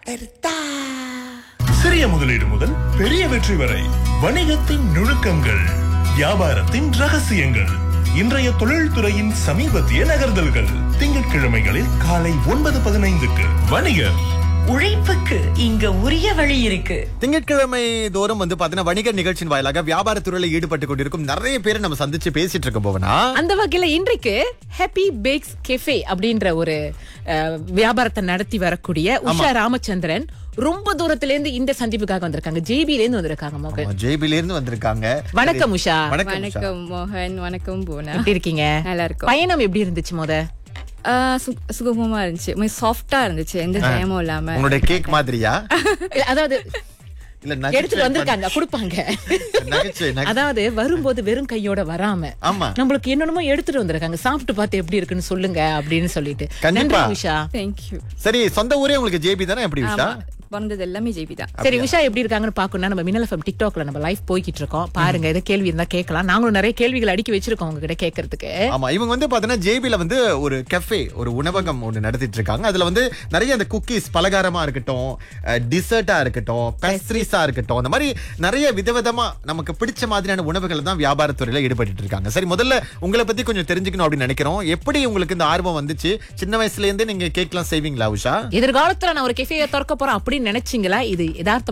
சிறிய முதலீடு முதல் பெரிய வெற்றி வரை வணிகத்தின் நுணுக்கங்கள் வியாபாரத்தின் ரகசியங்கள் இன்றைய தொழில்துறையின் சமீபத்திய நகர்தல்கள் திங்கட்கிழமைகளில் காலை ஒன்பது பதினைந்துக்கு வணிகர் உழைப்புக்கு இங்க உரிய வழி இருக்கு திங்கட்கிழமை தோறும் வந்து பாத்தீங்கன்னா வணிக நிகழ்ச்சியின் வாயிலாக வியாபார துறையில ஈடுபட்டு கொண்டிருக்கும் நிறைய பேரை நம்ம சந்திச்சு பேசிட்டு இருக்க போவனா அந்த வகையில இன்றைக்கு ஹாப்பி பேக்ஸ் கெஃபே அப்படின்ற ஒரு அஹ், வியாபாரத்தை நடத்தி வரக்கூடிய உஷா ராமச்சந்திரன் ரொம்ப தூரத்துல இருந்து இந்த சந்திப்புக்காக வந்திருக்காங்க ஜேபில இருந்து வந்திருக்காங்க மகன் ஜேபில இருந்து வந்திருக்காங்க வணக்கம் உஷா வணக்கம் உஷா. வணக்கம் மோகன் வணக்கம் போனா எப்படி இருக்கீங்க நல்லா இருக்கும் பயணம் எப்படி இருந்துச்சு முத ஆஹ் சு- சுகமமா இருந்துச்சு கொஞ்சம் சாஃப்டா இருந்துச்சு எந்த பயமும் இல்லாம உங்களுடைய கேக் மாதிரியா இல்ல, அதாவது இல்ல எடுத்துட்டு வந்திருக்காங்க கொடுப்பாங்க நகைச்சுவை நகை- அதாவது வரும்போது வெறும் கையோட வராம ஆமா நம்மளுக்கு என்னென்னமோ எடுத்துட்டு வந்திருக்காங்க சாப்பிட்டு பார்த்து எப்படி இருக்குன்னு சொல்லுங்க அப்படின்னு சொல்லிட்டு கண்டிப்பா. நன்றி உஷா தேங்க்யூ சரி சொந்த ஊரே உங்களுக்கு ஜேபி தானே எப்படி உஷா பிறந்தது எல்லாமே ஜெய்பி தான் சரி உஷா எப்படி இருக்காங்கன்னு பாக்கணும்னா நம்ம மின்னல் எஃப்எம் டிக்டாக்ல நம்ம லைவ் போய்கிட்டு இருக்கோம் பாருங்க ஏதோ கேள்வி இருந்தா கேட்கலாம் நாங்களும் நிறைய கேள்விகள் அடுக்கி வச்சிருக்கோம் உங்ககிட்ட கேட்கறதுக்கு ஆமா இவங்க வந்து பாத்தீங்கன்னா ஜேபில வந்து ஒரு கெஃபே ஒரு உணவகம் ஒண்ணு நடத்திட்டு இருக்காங்க அதுல வந்து நிறைய அந்த குக்கீஸ் பலகாரமா இருக்கட்டும் டிசர்ட்டா இருக்கட்டும் பெஸ்ட்ரீஸா இருக்கட்டும் அந்த மாதிரி நிறைய விதவிதமா நமக்கு பிடிச்ச மாதிரியான உணவுகள் தான் வியாபாரத்துறையில ஈடுபட்டு இருக்காங்க சரி முதல்ல உங்களை பத்தி கொஞ்சம் தெரிஞ்சுக்கணும் அப்படின்னு நினைக்கிறோம் எப்படி உங்களுக்கு இந்த ஆர்வம் வந்துச்சு சின்ன வயசுல இருந்தே நீங்க கேக்லாம் செய்வீங்களா உஷா எதிர்காலத்துல நான் ஒரு கெஃபே திறக்க போறேன் அப்படின்னு நினைச்சீங்களா இது யதார்த்தம்